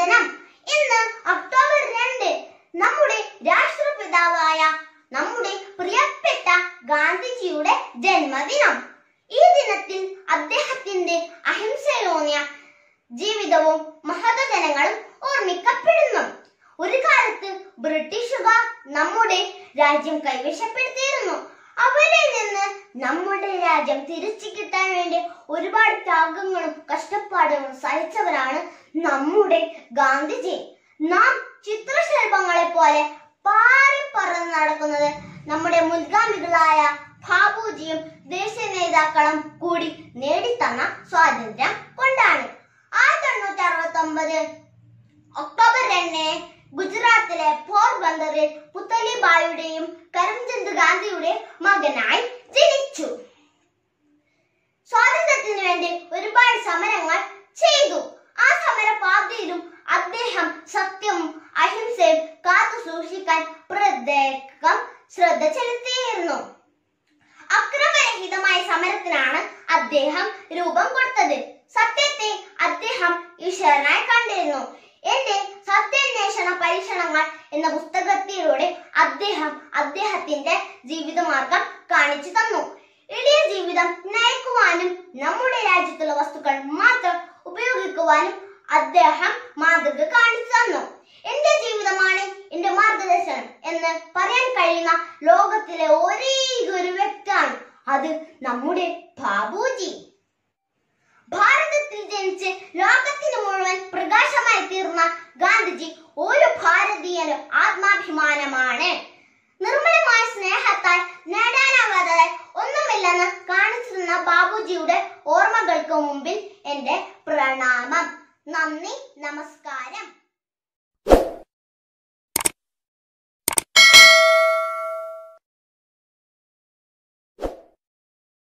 വന്ദനം ഇന്ന് ഒക്ടോബർ രണ്ട് നമ്മുടെ രാഷ്ട്രപിതാവായ നമ്മുടെ പ്രിയപ്പെട്ട ഗാന്ധിജിയുടെ ജന്മദിനം ഈ ദിനത്തിൽ അദ്ദേഹത്തിന്റെ അഹിംസയിലൂന്നിയ ജീവിതവും മഹത്വജനങ്ങളും ഓർമ്മിക്കപ്പെടുന്നു ഒരു കാലത്ത് ബ്രിട്ടീഷുകാർ നമ്മുടെ രാജ്യം കൈവശപ്പെടുത്തിയിരുന്നു അവരിൽ നിന്ന് നമ്മുടെ രാജ്യം തിരിച്ചു കിട്ടാൻ വേണ്ടി ഒരുപാട് ത്യാഗങ്ങളും കഷ്ടപ്പാടുകളും സഹിച്ചവരാണ് നമ്മുടെ ഗാന്ധിജി നാം ചിത്രശില്പങ്ങളെ പോലെ പാറി പറന്ന് നടക്കുന്നത് നമ്മുടെ മുൻഗാമികളായ ബാബുജിയും ദേശീയ നേതാക്കളും കൂടി നേടിത്തന്ന സ്വാതന്ത്ര്യം കൊണ്ടാണ് ആയിരത്തി എണ്ണൂറ്റി അറുപത്തി ഒമ്പത് ഒക്ടോബർ രണ്ടിന് ഗുജറാത്തിലെ പോർബന്ദറിൽ പുത്തലിബായിയുടെയും കരംചന്ദ് ഗാന്ധിയുടെ മകനായി ജനിച്ചു സ്വാതന്ത്ര്യത്തിന് വേണ്ടി ഒരുപാട് സമരങ്ങൾ ചെയ്തു ആ സമര പാതയിലും അദ്ദേഹം സത്യവും അഹിംസയും കാത്തു സൂക്ഷിക്കാൻ പ്രത്യേകം ശ്രദ്ധ ചെലുത്തിയിരുന്നു അക്രമരഹിതമായ സമരത്തിനാണ് അദ്ദേഹം രൂപം കൊടുത്തത് സത്യത്തെ അദ്ദേഹം ഈശ്വരനായി കണ്ടിരുന്നു എന്റെ സത്യാന്വേഷണ പരീക്ഷണങ്ങൾ എന്ന പുസ്തകത്തിലൂടെ അദ്ദേഹം അദ്ദേഹത്തിന്റെ ജീവിതമാർഗം കാണിച്ചു തന്നു എളിയ ജീവിതം നയിക്കുവാനും നമ്മുടെ രാജ്യത്തുള്ള വസ്തുക്കൾ മാത്രം ഉപയോഗിക്കുവാനും അദ്ദേഹം മാതൃക കാണിച്ചു തന്നു എന്റെ ജീവിതമാണ് എന്റെ മാർഗദർശനം എന്ന് പറയാൻ കഴിയുന്ന ലോകത്തിലെ ഒരേ ഒരു വ്യക്തിയാണ് അത് നമ്മുടെ ബാബുജി ഭാരതത്തിൽ ജനിച്ച് ലോകത്തിന് മുഴുവൻ പ്രകാശമായി തീർന്ന ഗാന്ധിജി ഒരു ഭാരതീയന് ആത്മാഭിമാനമാണ് നിർമ്മലമായ സ്നേഹത്താൽ നേടാനാവാതെ ഒന്നുമില്ലെന്ന് കാണിച്ചു തന്ന ബാബുജിയുടെ ഓർമ്മകൾക്ക് മുമ്പിൽ എന്റെ പ്രണാമം നന്ദി നമസ്കാരം